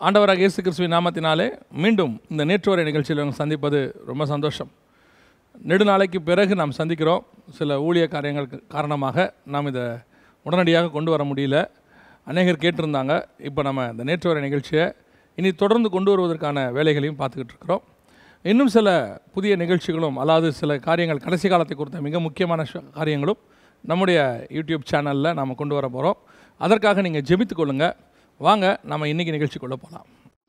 ஆண்டவராக இயேசு கிறிஸ்துவின் நாமத்தினாலே மீண்டும் இந்த நேற்று வரை நிகழ்ச்சியில் உங்களை சந்திப்பது ரொம்ப சந்தோஷம் நெடுநாளைக்கு பிறகு நாம் சந்திக்கிறோம் சில ஊழிய காரியங்கள் காரணமாக நாம் இதை உடனடியாக கொண்டு வர முடியல அநேகர் கேட்டிருந்தாங்க இப்போ நம்ம இந்த நேற்று வரை நிகழ்ச்சியை இனி தொடர்ந்து கொண்டு வருவதற்கான வேலைகளையும் பார்த்துக்கிட்டு இருக்கிறோம் இன்னும் சில புதிய நிகழ்ச்சிகளும் அதாவது சில காரியங்கள் கடைசி காலத்தை குறித்த மிக முக்கியமான ஷ- காரியங்களும் நம்முடைய யூடியூப் சேனலில் நாம் கொண்டு வர போகிறோம் அதற்காக நீங்கள் ஜெபித்துக் கொள்ளுங்க வாங்க நம்ம இன்றைக்கி நிகழ்ச்சிக்குள்ளே போகலாம்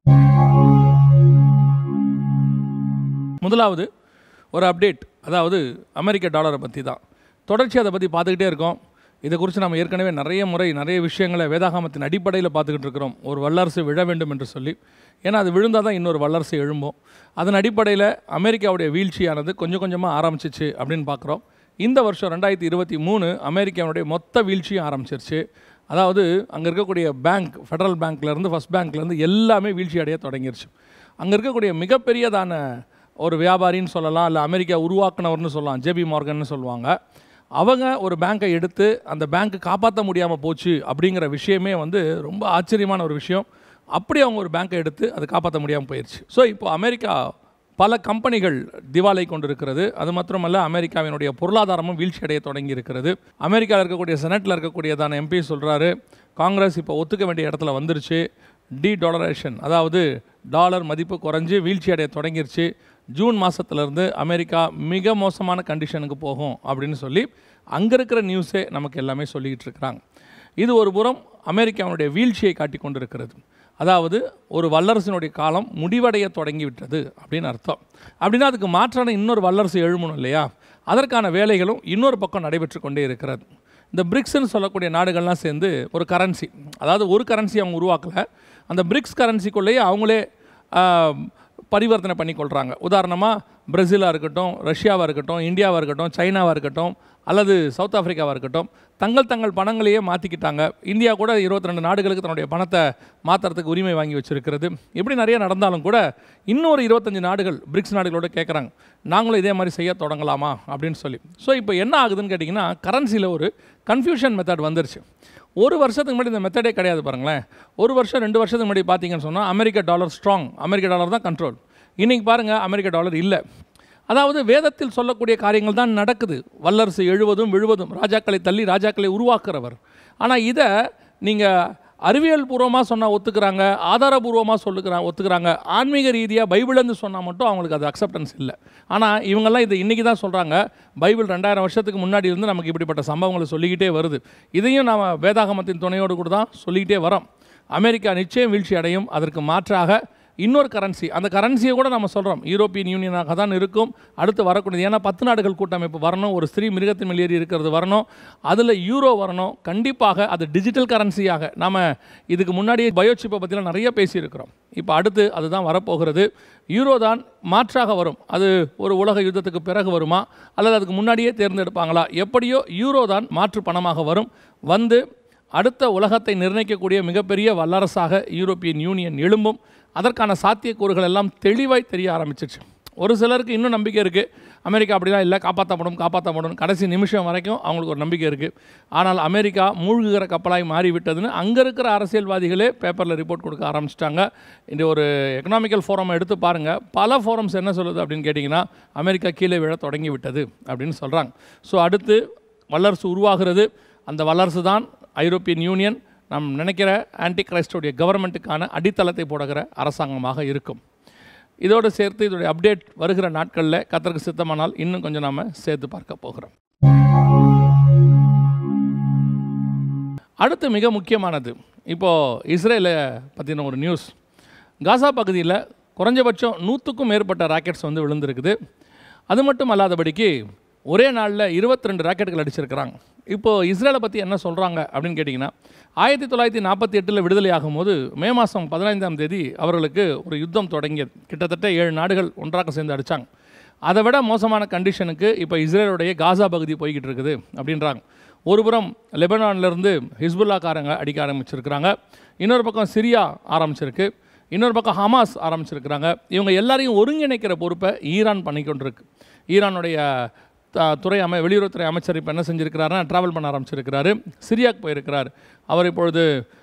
முதலாவது ஒரு அப்டேட் அதாவது அமெரிக்க டாலரை பற்றி தான் தொடர்ச்சி அதை பற்றி பார்த்துக்கிட்டே இருக்கோம் இதை குறித்து நம்ம ஏற்கனவே நிறைய முறை நிறைய விஷயங்களை வேதாகமத்தின் அடிப்படையில் பார்த்துக்கிட்டு இருக்கிறோம் ஒரு வல்லரசு விழ வேண்டும் என்று சொல்லி ஏன்னா அது விழுந்தால் தான் இன்னொரு வல்லரசு எழும்பும் அதன் அடிப்படையில் அமெரிக்காவுடைய வீழ்ச்சியானது கொஞ்சம் கொஞ்சமாக ஆரம்பிச்சிச்சு அப்படின்னு பார்க்குறோம் இந்த வருஷம் ரெண்டாயிரத்தி இருபத்தி மூணு அமெரிக்காவுடைய மொத்த வீழ்ச்சியும் ஆரம்பிச்சிருச்சு அதாவது அங்கே இருக்கக்கூடிய பேங்க் ஃபெடரல் பேங்க்லேருந்து ஃபஸ்ட் பேங்க்லேருந்து எல்லாமே வீழ்ச்சி அடைய தொடங்கிருச்சு அங்கே இருக்கக்கூடிய மிகப்பெரியதான ஒரு வியாபாரின்னு சொல்லலாம் இல்லை அமெரிக்கா உருவாக்குனவர்னு சொல்லலாம் ஜேபி மார்கன்னு சொல்லுவாங்க அவங்க ஒரு பேங்க்கை எடுத்து அந்த பேங்க்கு காப்பாற்ற முடியாமல் போச்சு அப்படிங்கிற விஷயமே வந்து ரொம்ப ஆச்சரியமான ஒரு விஷயம் அப்படி அவங்க ஒரு பேங்க்கை எடுத்து அதை காப்பாற்ற முடியாமல் போயிடுச்சு ஸோ இப்போ அமெரிக்கா பல கம்பெனிகள் திவாலை கொண்டிருக்கிறது அது மாத்திரமல்ல அமெரிக்காவினுடைய பொருளாதாரமும் வீழ்ச்சி அடைய தொடங்கி இருக்கிறது அமெரிக்காவில் இருக்கக்கூடிய செனட்டில் இருக்கக்கூடியதான எம்பி சொல்கிறாரு காங்கிரஸ் இப்போ ஒத்துக்க வேண்டிய இடத்துல வந்துருச்சு டி டாலரேஷன் அதாவது டாலர் மதிப்பு குறைஞ்சு வீழ்ச்சி அடைய தொடங்கிருச்சு ஜூன் மாதத்துலேருந்து அமெரிக்கா மிக மோசமான கண்டிஷனுக்கு போகும் அப்படின்னு சொல்லி அங்கே இருக்கிற நியூஸே நமக்கு எல்லாமே சொல்லிக்கிட்டு இருக்கிறாங்க இது ஒரு புறம் அமெரிக்காவுடைய வீழ்ச்சியை காட்டி கொண்டிருக்கிறது அதாவது ஒரு வல்லரசினுடைய காலம் முடிவடைய தொடங்கி விட்டது அப்படின்னு அர்த்தம் அப்படின்னா அதுக்கு மாற்றான இன்னொரு வல்லரசு எழுமணும் இல்லையா அதற்கான வேலைகளும் இன்னொரு பக்கம் நடைபெற்று கொண்டே இருக்கிறது இந்த பிரிக்ஸ்னு சொல்லக்கூடிய நாடுகள்லாம் சேர்ந்து ஒரு கரன்சி அதாவது ஒரு கரன்சி அவங்க உருவாக்கலை அந்த பிரிக்ஸ் கரன்சிக்குள்ளேயே அவங்களே ஆஹ், பரிவர்த்தனை பண்ணிக்கொள்கிறாங்க உதாரணமாக பிரேசிலாக இருக்கட்டும் ரஷ்யாவாக இருக்கட்டும் இந்தியாவாக இருக்கட்டும் சைனாவாக இருக்கட்டும் அல்லது சவுத் ஆப்பிரிக்காவாக இருக்கட்டும் தங்கள் தங்கள் பணங்களையே மாற்றிக்கிட்டாங்க இந்தியா கூட 22 நாடுகளுக்கு தன்னுடைய பணத்தை மாற்றுறதுக்கு உரிமை வாங்கி வச்சிருக்கிறது இப்படி நிறைய நடந்தாலும் கூட இன்னொரு இருபத்தஞ்சு நாடுகள் பிரிக்ஸ் நாடுகளோட கேட்குறாங்க நாங்களும் இதே மாதிரி செய்ய தொடங்கலாமா அப்படின்னு சொல்லி ஸோ இப்போ என்ன ஆகுதுன்னு கேட்டிங்கன்னா கரன்சியில் ஒரு கன்ஃபியூஷன் மெத்தட் வந்துருச்சு ஒரு வருஷத்துக்கு முன்னாடி இந்த மெத்தடே கிடையாது பாருங்களேன் ஒரு வருஷம் ரெண்டு வருஷத்துக்கு முன்னாடி பார்த்தீங்கன்னு சொன்னால் அமெரிக்க டாலர் ஸ்ட்ராங் அமெரிக்க டாலர் தான் கண்ட்ரோல் இன்றைக்கி பாருங்கள் அமெரிக்க டாலர் இல்லை அதாவது வேதத்தில் சொல்லக்கூடிய காரியங்கள் தான் நடக்குது வல்லரசு எழுவதும் விழுவதும் ராஜாக்களை தள்ளி ராஜாக்களை உருவாக்குறவர் ஆனால் இதை நீங்கள் அறிவியல் பூர்வமாக சொன்னால் ஒத்துக்கிறாங்க ஆதாரபூர்வமாக சொல்லுக்கிறாங்க ஒத்துக்கிறாங்க ஆன்மீக ரீதியாக பைபிள்னு சொன்னால் மட்டும் அவங்களுக்கு அது அக்செப்டன்ஸ் இல்லை ஆனால் இவங்கெல்லாம் இதை இன்றைக்கி தான் சொல்கிறாங்க பைபிள் ரெண்டாயிரம் வருஷத்துக்கு முன்னாடி இருந்து நமக்கு இப்படிப்பட்ட சம்பவங்களை சொல்லிக்கிட்டே வருது இதையும் நாம் வேதாகமத்தின் துணையோடு கூட தான் சொல்லிக்கிட்டே வரோம் அமெரிக்கா நிச்சயம் வீழ்ச்சி அடையும் அதற்கு மாற்றாக இன்னொரு கரன்சி அந்த கரன்சியை கூட நம்ம சொல்கிறோம் யூரோப்பியன் யூனியனாக தான் இருக்கும் அடுத்து வரக்கூடியது ஏன்னா பத்து நாடுகள் கூட்டமைப்பு வரணும் ஒரு ஸ்திரீ மிருகத்தின் மேல் ஏறி இருக்கிறது வரணும் அதில் யூரோ வரணும் கண்டிப்பாக அது டிஜிட்டல் கரன்சியாக நம்ம இதுக்கு முன்னாடி பயோசிப்பை பற்றிலாம் நிறைய பேசியிருக்கிறோம் இப்போ அடுத்து அதுதான் வரப்போகிறது யூரோ தான் மாற்றாக வரும் அது ஒரு உலக யுத்தத்துக்கு பிறகு வருமா அல்லது அதுக்கு முன்னாடியே தேர்ந்தெடுப்பாங்களா எப்படியோ யூரோ தான் மாற்று பணமாக வரும் வந்து அடுத்த உலகத்தை நிர்ணயிக்கக்கூடிய மிகப்பெரிய வல்லரசாக யூரோப்பியன் யூனியன் எழும்பும் அதற்கான சாத்தியக்கூறுகள் எல்லாம் தெளிவாய் தெரிய ஆரம்பிச்சிருச்சு ஒரு சிலருக்கு இன்னும் நம்பிக்கை இருக்குது அமெரிக்கா அப்படிலாம் இல்லை காப்பாற்றப்படும் காப்பாற்றப்படும் கடைசி நிமிஷம் வரைக்கும் அவங்களுக்கு ஒரு நம்பிக்கை இருக்குது ஆனால் அமெரிக்கா மூழ்குகிற கப்பலாய் மாறிவிட்டதுன்னு அங்கே இருக்கிற அரசியல்வாதிகளே பேப்பரில் ரிப்போர்ட் கொடுக்க ஆரம்பிச்சிட்டாங்க இந்த ஒரு எக்கனாமிக்கல் ஃபோரம் எடுத்து பாருங்கள் பல ஃபோரம்ஸ் என்ன சொல்லுது அப்படின்னு கேட்டிங்கன்னா அமெரிக்கா கீழே விழ தொடங்கி விட்டது அப்படின்னு சொல்கிறாங்க ஸோ அடுத்து வல்லரசு உருவாகிறது அந்த வல்லரசு தான் ஐரோப்பியன் யூனியன் நாம் நினைக்கிற ஆன்டி கிரைஸ்டோடைய கவர்மெண்ட்டுக்கான அடித்தளத்தை போடுகிற அரசாங்கமாக இருக்கும் இதோடு சேர்த்து இதோடைய அப்டேட் வருகிற நாட்களில் கத்தருக்கு சித்தமானால் இன்னும் கொஞ்சம் நாம் சேர்த்து பார்க்க போகிறோம் அடுத்து மிக முக்கியமானது இப்போது இஸ்ரேலை பற்றின ஒரு நியூஸ் காசா பகுதியில் குறைஞ்சபட்சம் நூற்றுக்கும் மேற்பட்ட ராக்கெட்ஸ் வந்து விழுந்திருக்குது அது மட்டும் அல்லாதபடிக்கு ஒரே நாளில் 22 ரெண்டு ராக்கெட்டுகள் அடிச்சிருக்கிறாங்க இப்போது இஸ்ரேலை பற்றி என்ன சொல்கிறாங்க அப்படின்னு கேட்டிங்கன்னா ஆயிரத்தி தொள்ளாயிரத்தி நாற்பத்தி எட்டில் விடுதலை ஆகும்போது மே மாதம் பதினைந்தாம் தேதி அவர்களுக்கு ஒரு யுத்தம் தொடங்கியது கிட்டத்தட்ட ஏழு நாடுகள் ஒன்றாக சேர்ந்து அடித்தாங்க அதை விட மோசமான கண்டிஷனுக்கு இப்போ இஸ்ரேலுடைய காசா பகுதி போய்கிட்டு இருக்குது அப்படின்றாங்க ஒருபுறம் லெபனான்லேருந்து ஹிஸ்புல்லாக்காரங்க அடிக்க ஆரம்பிச்சிருக்கிறாங்க இன்னொரு பக்கம் சிரியா ஆரம்பிச்சிருக்கு இன்னொரு பக்கம் ஹமாஸ் ஆரம்பிச்சிருக்கிறாங்க இவங்க எல்லாரையும் ஒருங்கிணைக்கிற பொறுப்பை ஈரான் பண்ணிக்கொண்டிருக்கு ஈரானுடைய த- துறை அமை வெளியுறவுத்துறை அமைச்சர் இப்போ என்ன செஞ்சிருக்கிறாருன்னா ட்ராவல் பண்ண ஆரம்பிச்சிருக்கிறாரு சிரியாக்கு போயிருக்கிறார் அவர் இப்பொழுது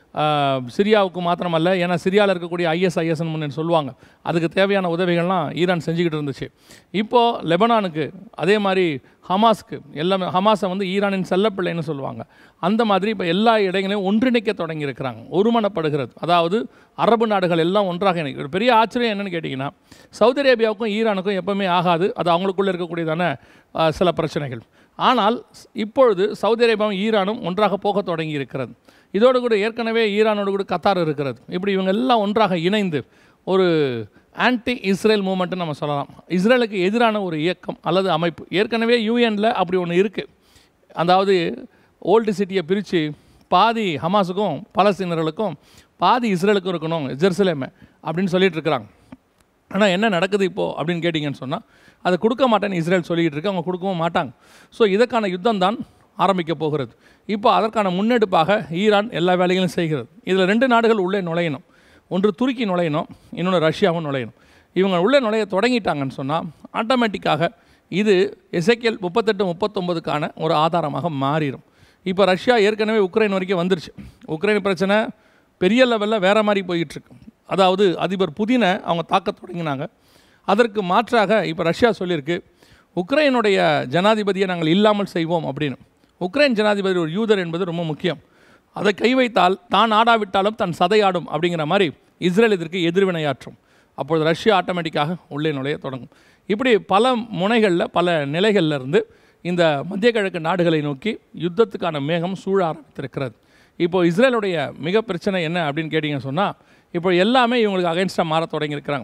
ஆஹ், சிரியாவுக்கு மாத்திரமல்ல ஏன்னா சிரியாவில் இருக்கக்கூடிய ஐஎஸ்ஐஎஸ்ன்னு முன்னே சொல்லுவாங்க அதுக்கு தேவையான உதவிகள்லாம் ஈரான் செஞ்சுக்கிட்டு இருந்துச்சு இப்போது லெபனானுக்கு அதே மாதிரி ஹமாஸ்க்கு எல்லாமே ஹமாஸை வந்து ஈரானின் செல்லப்பிள்ளைன்னு சொல்லுவாங்க அந்த மாதிரி இப்போ எல்லா இடங்களையும் ஒன்றிணைக்க தொடங்கியிருக்கிறாங்க ஒருமனப்படுகிறது அதாவது அரபு நாடுகள் எல்லாம் ஒன்றாக இணைக்க ஒரு பெரிய ஆச்சரியம் என்னன்னு கேட்டிங்கன்னா சவுதி அரேபியாவுக்கும் ஈரானுக்கும் எப்பவுமே ஆகாது அது அவங்களுக்குள்ளே இருக்கக்கூடியதான ஆஹ், சில பிரச்சனைகள் ஆனால் இப்பொழுது சவுதி அரேபியாவும் ஈரானும் ஒன்றாக போக தொடங்கி இருக்கிறது இதோடு கூட ஏற்கனவே ஈரானோடு கூட கத்தார் இருக்கிறது இப்படி இவங்க எல்லாம் ஒன்றாக இணைந்து ஒரு ஆன்டி இஸ்ரேல் மூமெண்ட்னு நம்ம சொல்லலாம் இஸ்ரேலுக்கு எதிரான ஒரு இயக்கம் அல்லது அமைப்பு ஏற்கனவே யூஎனில் அப்படி ஒன்று இருக்குது அதாவது ஓல்டு சிட்டியை பிரித்து பாதி ஹமாஸுக்கும் பலஸ்தீனர்களுக்கும் பாதி இஸ்ரேலுக்கும் இருக்கணும் ஜெருசலேமை அப்படின்னு சொல்லிட்டு இருக்கிறாங்க ஆனால் என்ன நடக்குது இப்போது அப்படின்னு கேட்டிங்கன்னு சொன்னால் அதை கொடுக்க மாட்டேன்னு இஸ்ரேல் சொல்லிக்கிட்டு இருக்கு அவங்க கொடுக்கவும் மாட்டாங்க ஸோ இதற்கான யுத்தம் தான் ஆரம்பிக்க போகிறது இப்போ அதற்கான முன்னெடுப்பாக ஈரான் எல்லா வேலைகளும் செய்கிறது இதில் ரெண்டு நாடுகள் உள்ளே நுழையணும் ஒன்று துருக்கி நுழையணும் இன்னொன்று ரஷ்யாவும் நுழையணும் இவங்க உள்ளே நுழைய தொடங்கிட்டாங்கன்னு சொன்னால் ஆட்டோமேட்டிக்காக இது எசைக்கியல் முப்பத்தெட்டு முப்பத்தொம்பதுக்கான ஒரு ஆதாரமாக மாறிடும் இப்போ ரஷ்யா ஏற்கனவே உக்ரைன் வரைக்கும் வந்துருச்சு உக்ரைன் பிரச்சனை பெரிய லெவலில் வேறு மாதிரி போயிட்டுருக்கு அதாவது அதிபர் புதினை அவங்க தாக்க தொடங்கினாங்க அதற்கு மாற்றாக இப்போ ரஷ்யா சொல்லியிருக்கு உக்ரைனுடைய ஜனாதிபதியை நாங்கள் இல்லாமல் செய்வோம் அப்படின்னு உக்ரைன் ஜனாதிபதி ஒரு யூதர் என்பது ரொம்ப முக்கியம் அதை கை வைத்தால் தான் ஆடாவிட்டாலும் தன் சதையாடும் அப்படிங்கிற மாதிரி இஸ்ரேல் இதற்கு எதிர்வினையாற்றும் அப்பொழுது ரஷ்யா ஆட்டோமேட்டிக்காக உள்ளே நுழைய தொடங்கும் இப்படி பல முனைகளில் பல நிலைகள்ல இருந்து இந்த மத்திய கிழக்கு நாடுகளை நோக்கி யுத்தத்துக்கான மேகம் சூழ ஆரம்பித்திருக்கிறது இப்போ இஸ்ரேலுடைய மிக பிரச்சனை என்ன அப்படின்னு கேட்டிங்க சொன்னால் இப்போ எல்லாமே இவங்களுக்கு அகைன்ஸ்டாக மாற தொடங்கியிருக்கிறாங்க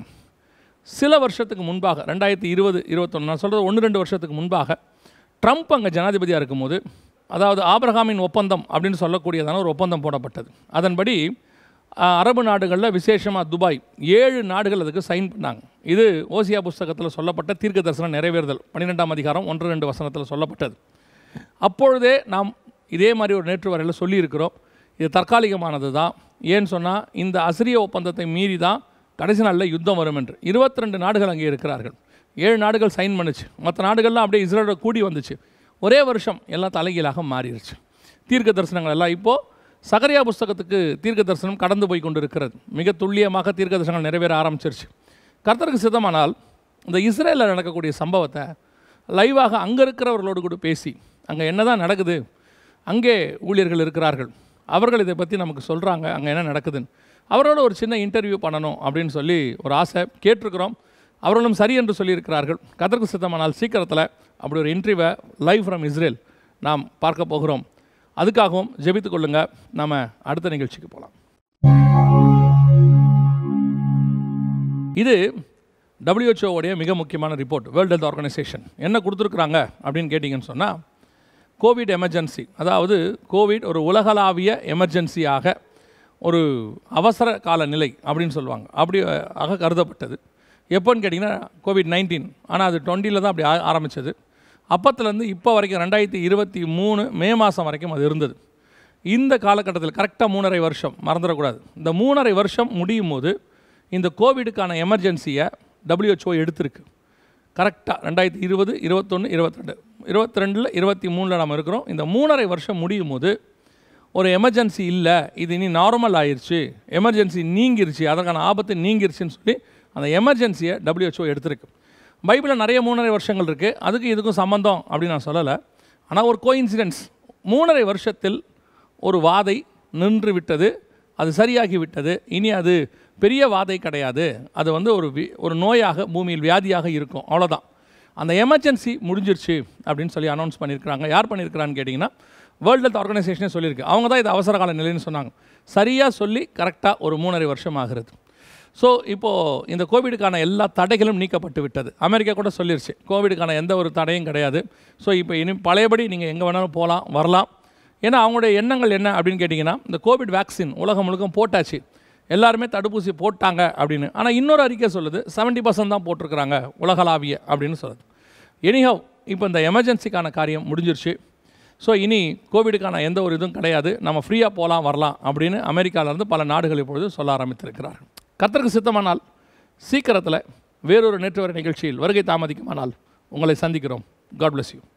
சில வருஷத்துக்கு முன்பாக ரெண்டாயிரத்தி இருபது இருபத்தொன்று நான் சொல்கிறது ஒன்று ரெண்டு வருஷத்துக்கு முன்பாக ட்ரம்ப் அங்கே ஜனாதிபதியாக இருக்கும்போது அதாவது ஆபிரகாமின் ஒப்பந்தம் அப்படின்னு சொல்லக்கூடியதான ஒரு ஒப்பந்தம் போடப்பட்டது அதன்படி அஹ், அரபு நாடுகளில் விசேஷமாக துபாய் ஏழு நாடுகள் அதுக்கு சைன் பண்ணாங்க இது ஓசியா புஸ்தகத்தில் சொல்லப்பட்ட தீர்க்க தரிசனம் நிறைவேறுதல் பன்னிரெண்டாம் அதிகாரம் ஒன்று ரெண்டு வசனத்தில் சொல்லப்பட்டது அப்பொழுதே நாம் இதே மாதிரி ஒரு நேற்று வரையில் சொல்லியிருக்கிறோம் இது தற்காலிகமானது தான் ஏன்னு சொன்னால் இந்த அசிரிய ஒப்பந்தத்தை மீறி தான் கடைசி நாளில் யுத்தம் வரும் என்று 22 நாடுகள் அங்கே இருக்கிறார்கள் ஏழு நாடுகள் சைன் பண்ணுச்சு மற்ற நாடுகள்லாம் அப்படியே இஸ்ரேலோட கூடி வந்துச்சு ஒரே வருஷம் எல்லாம் தலைகீழாக மாறிடுச்சு தீர்க்க தரிசனங்கள் எல்லாம் இப்போது சகரியா புஸ்தகத்துக்கு தீர்க்க தரிசனம் கடந்து போய் கொண்டு இருக்கிறது மிக துல்லியமாக தீர்க்க தரிசனங்கள் நிறைவேற ஆரம்பிச்சிருச்சு கர்த்தருக்கு சித்தமானால் இந்த இஸ்ரேலில் நடக்கக்கூடிய சம்பவத்தை லைவாக அங்கே இருக்கிறவர்களோடு கூட பேசி அங்கே என்ன தான் நடக்குது அங்கே ஊழியர்கள் இருக்கிறார்கள் அவர்கள் இதை பற்றி நமக்கு சொல்கிறாங்க அங்கே என்ன நடக்குதுன்னு அவரோட ஒரு சின்ன இன்டர்வியூ பண்ணணும் அப்படின்னு சொல்லி ஒரு ஆசை கேட்டிருக்கிறோம் அவர்களும் சரி என்று சொல்லியிருக்கிறார்கள் கதற்கு சித்தமானால் சீக்கிரத்தில் அப்படி ஒரு இன்டர்வியூவை லைவ் ஃப்ரம் இஸ்ரேல் நாம் பார்க்க போகிறோம் அதுக்காகவும் ஜெபித்து கொள்ளுங்க நாம் அடுத்த நிகழ்ச்சிக்கு போகலாம் இது WHO உடைய மிக முக்கியமான ரிப்போர்ட் வேர்ல்டு ஹெல்த் ஆர்கனைசேஷன் என்ன கொடுத்துருக்குறாங்க அப்படின்னு கேட்டிங்கன்னு சொன்னால் கோவிட் எமர்ஜென்சி அதாவது கோவிட் ஒரு உலகளாவிய எமர்ஜென்சியாக ஒரு அவசர கால நிலை அப்படின்னு சொல்லுவாங்க அப்படி அஹ், ஆக கருதப்பட்டது எப்போன்னு கேட்டிங்கன்னா கோவிட் நைன்டீன் ஆனால் அது டுவெண்ட்டியில் தான் அப்படி ஆ- ஆரம்பிச்சது அப்பத்துலேருந்து இப்போ வரைக்கும் ரெண்டாயிரத்தி இருபத்தி மூணு மே மாதம் வரைக்கும் அது இருந்தது இந்த காலகட்டத்தில் கரெக்டாக மூணரை வருஷம் மறந்துடக்கூடாது இந்த மூணரை வருஷம் முடியும் போது இந்த கோவிடுக்கான எமர்ஜென்சியை WHO எடுத்திருக்கு கரெக்டாக ரெண்டாயிரத்தி இருபது இருபத்தொன்று இருபத்திரெண்டு இருபத்தி ரெண்டில் இருபத்தி மூணில் நம்ம இருக்கிறோம் இந்த மூணரை வருஷம் முடியும் போது ஒரு எமர்ஜென்சி இல்லை இது இனி நார்மல் ஆயிருச்சு எமர்ஜென்சி நீங்கிருச்சு அதற்கான ஆபத்து நீங்கிருச்சுன்னு சொல்லி அந்த எமர்ஜென்சியை WHO எடுத்திருக்கு பைபிளில் நிறைய மூணரை வருஷங்கள் இருக்குது அதுக்கு இதுக்கும் சம்மந்தம் அப்படின்னு நான் சொல்லலை ஆனால் ஒரு கோயின்சிடென்ஸ் மூணரை வருஷத்தில் ஒரு வாதை நின்று விட்டது அது சரியாகி விட்டது இனி அது பெரிய வாதை கிடையாது அது வந்து ஒரு வி- ஒரு நோயாக பூமியில் வியாதியாக இருக்கும் அவ்வளோதான் அந்த எமர்ஜென்சி முடிஞ்சிருச்சு அப்படின்னு சொல்லி அனௌன்ஸ் பண்ணியிருக்கிறாங்க யார் பண்ணியிருக்கிறான்னு கேட்டிங்கன்னா வேர்ல்டு ஹெல்த் ஆர்கனைசேஷனே சொல்லியிருக்கு அவங்க தான் இது அவசர கால நிலைன்னு சொன்னாங்க சரியாக சொல்லி கரெக்டாக ஒரு மூணரை வருஷம் ஆகிறது ஸோ இப்போது இந்த கோவிடுக்கான எல்லா தடைகளும் நீக்கப்பட்டு விட்டது அமெரிக்கா கூட சொல்லிருச்சு கோவிடுக்கான எந்த ஒரு தடையும் கிடையாது ஸோ இப்போ இனி பழையபடி நீங்கள் எங்கே வேணாலும் போகலாம் வரலாம் ஏன்னா அவங்களுடைய எண்ணங்கள் என்ன அப்படின்னு கேட்டிங்கன்னா இந்த கோவிட் வேக்சின் உலகம் முழுக்க போட்டாச்சு எல்லாருமே தடுப்பூசி போட்டாங்க அப்படின்னு ஆனால் இன்னொரு அறிக்கை சொல்லுது 70% பர்சன்ட் தான் போட்டிருக்கிறாங்க உலகளாவிய அப்படின்னு சொல்லுது எனிஹவ் இப்போ இந்த எமர்ஜென்சிக்கான காரியம் முடிஞ்சிருச்சு ஸோ இனி கோவிடுக்கான எந்த ஒரு இதுவும் கிடையாது நம்ம ஃப்ரீயாக போகலாம் வரலாம் அப்படின்னு அமெரிக்காவிலேருந்து பல நாடுகள் இப்பொழுது சொல்ல ஆரம்பித்திருக்கிறார்கள் கர்த்தருக்கு சித்தமானால் சீக்கிரத்தில் வேறொரு நேற்று வரை நிகழ்ச்சியில் வருகை தாமதிக்குமானால் உங்களை சந்திக்கிறோம் காட் bless யூ